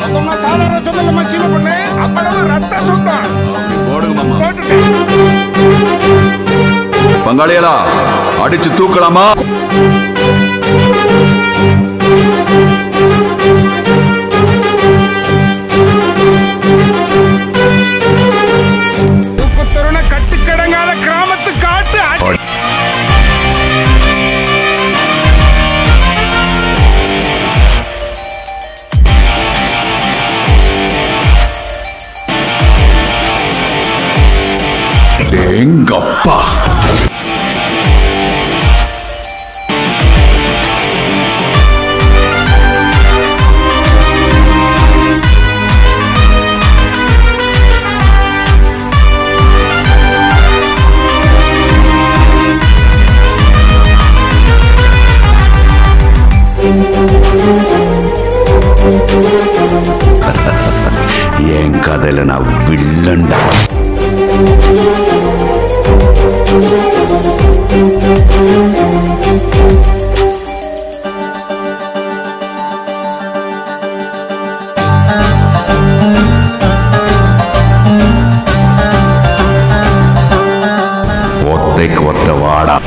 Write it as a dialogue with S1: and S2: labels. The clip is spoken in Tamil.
S1: சொந்தம் சாதாரண சொந்தம் இல்லம்மா சீம பொண்ணு அப்படம் ரத்த சொந்தம்
S2: போடுங்க மாமா
S1: போட்டுட்டேன்
S2: பங்காளிகளா அடிச்சு தூக்கலாமா
S1: தூக்குத்தருண கட்டுக்கடங்காத கிராமத்து காட்டு அடி-
S2: எங்கப்பா என் கதையில நான் வில்லண்டா ஒத்தைக்கு ஒத்த வாடா